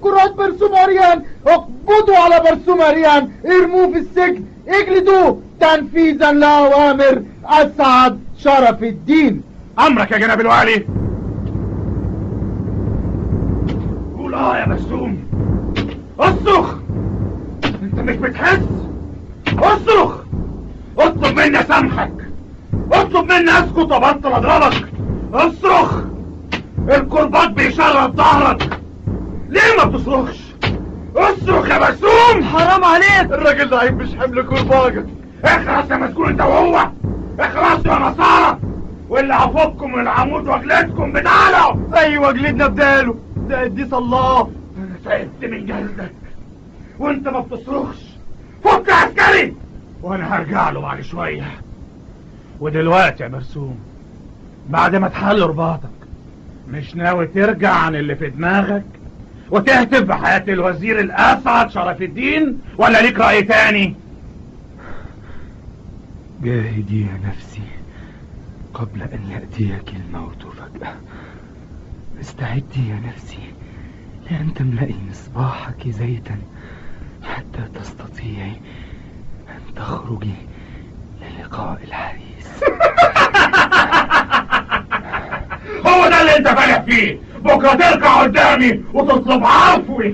كرات برسوم عريان اقبضوا على برسوم عريان ارموه في السجن اجلدوه تنفيذا لأوامر أسعد شرف الدين امرك يا جناب الوالي قول اه يا مسوم اصرخ انت مش بتحس اصرخ اطلب مني اسامحك اطلب مني اسكت وابطل اضربك اصرخ الكرباج بيشرب ظهرك ليه ما بتصرخش اصرخ يا مسوم حرام عليك الراجل ده مش حمل كرباجك اخلص يا مسكون انت وهو اخلصوا يا نصارى واللي هفككم من العمود واجلدكم بداله ايوه جلدنا بداله ده قديس الله انا تعبت من جلدك وانت ما بتصرخش فك يا عسكري وانا هرجع له بعد شويه ودلوقتي يا مرسوم بعد ما تحل رباطك مش ناوي ترجع عن اللي في دماغك وتهتف بحياة الوزير الأسعد شرف الدين ولا ليك رأي تاني؟ جاهدي يا نفسي قبل أن يأتيك الموت فجأة استعدي يا نفسي لأن تملئي مصباحك زيتا حتى تستطيعي أن تخرجي للقاء الحديث هو ده اللي انت فالح فيه بكرة تركع قدامي وتطلب عفوي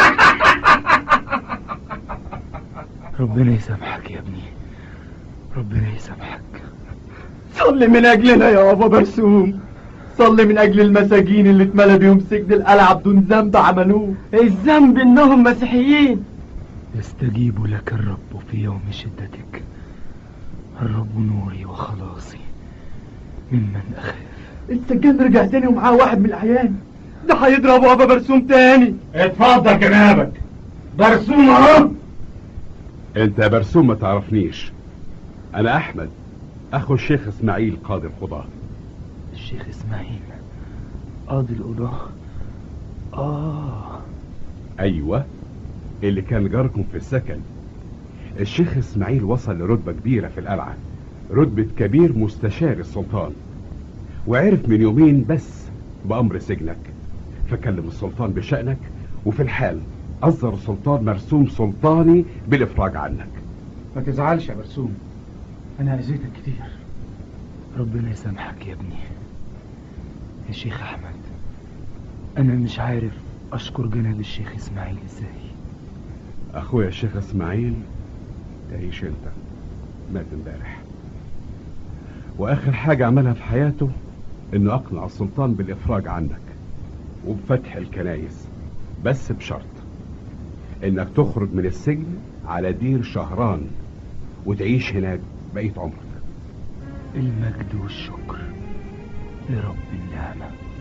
ربنا يسامحك يا ابني ربنا يسامحك صلي من اجلنا يا ابا برسوم صلي من اجل المساجين اللي اتملى بيهم سجن القلعه بدون ذنب عملوه الذنب انهم مسيحيين يستجيب لك الرب في يوم شدتك الرب نوري وخلاصي ممن أخاف السجان رجع تاني ومعاه واحد من الاعيان ده هيضربوا ابا برسوم تاني اتفضل جنابك برسوم اهو انت يا برسوم ما تعرفنيش انا احمد اخو الشيخ اسماعيل قاضي القضاة الشيخ إسماعيل قاضي القضاة آه ايوه اللي كان جاركم في السكن الشيخ اسماعيل وصل لرتبة كبيرة في القلعة رتبة كبير مستشار السلطان وعرف من يومين بس بأمر سجنك فكلم السلطان بشأنك وفي الحال أصدر السلطان مرسوم سلطاني بالإفراج عنك ما تزعلش يا برسوم انا اذيتك كتير ربنا يسامحك يا ابني يا شيخ أحمد أنا مش عارف أشكر جناب الشيخ إسماعيل إزاي أخويا الشيخ اسماعيل تعيش انت مات امبارح وآخر حاجة عملها في حياته إنه أقنع السلطان بالإفراج عنك وبفتح الكنايس بس بشرط إنك تخرج من السجن على دير شهران وتعيش هناك بقية عمرك المجد والشكر لرب النعمة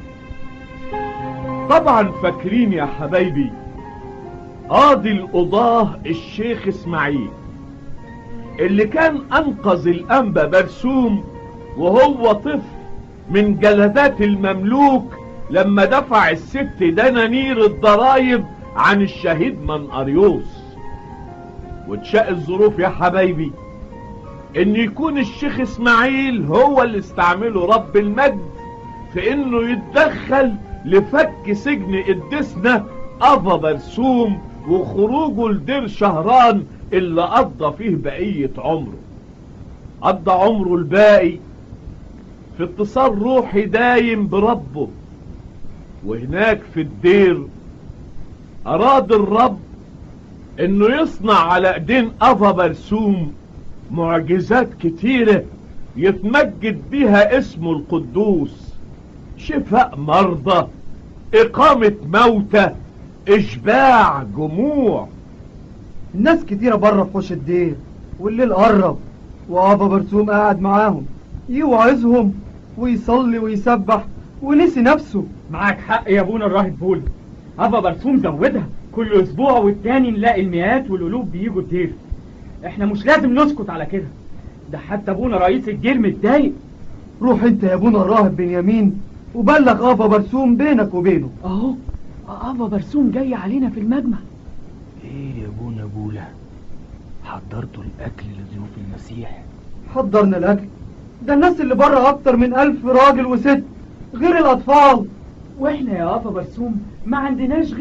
طبعا فاكرين يا حبايبي قاضي القضاه الشيخ اسماعيل اللي كان انقذ الانبا برسوم وهو طفل من جلدات المملوك لما دفع الست دنانير الضرايب عن الشهيد من اريوس وتشاء الظروف يا حبايبي ان يكون الشيخ اسماعيل هو اللي استعمله رب المجد في انه يتدخل لفك سجن قدسنا ابا برسوم وخروجه لدير شهران اللي قضى فيه بقية عمره قضى عمره الباقي في اتصال روحي دايم بربه وهناك في الدير اراد الرب انه يصنع على ايدين ابا برسوم معجزات كتيرة يتمجد بيها اسمه القدوس شفاء مرضى اقامة موتى اشباع جموع الناس كتيرة بره في وش الدير والليل قرب وابا برسوم قاعد معاهم يوعظهم ويصلي ويسبح ونسي نفسه معاك حق يا ابونا الراهب بول ابا برسوم زودها كل اسبوع والتاني نلاقي المئات والالوف بيجوا الدير احنا مش لازم نسكت على كده ده حتى ابونا رئيس الجيل متضايق روح انت يا ابونا الراهب بنيامين وبلغ ابا برسوم بينك وبينه اهو ابا برسوم جاي علينا في المجمع ايه يا ابونا بولا حضرتوا الاكل لضيوف المسيح حضرنا الاكل ده الناس اللي بره اكتر من الف راجل وست غير الاطفال واحنا يا ابا برسوم ما عندناش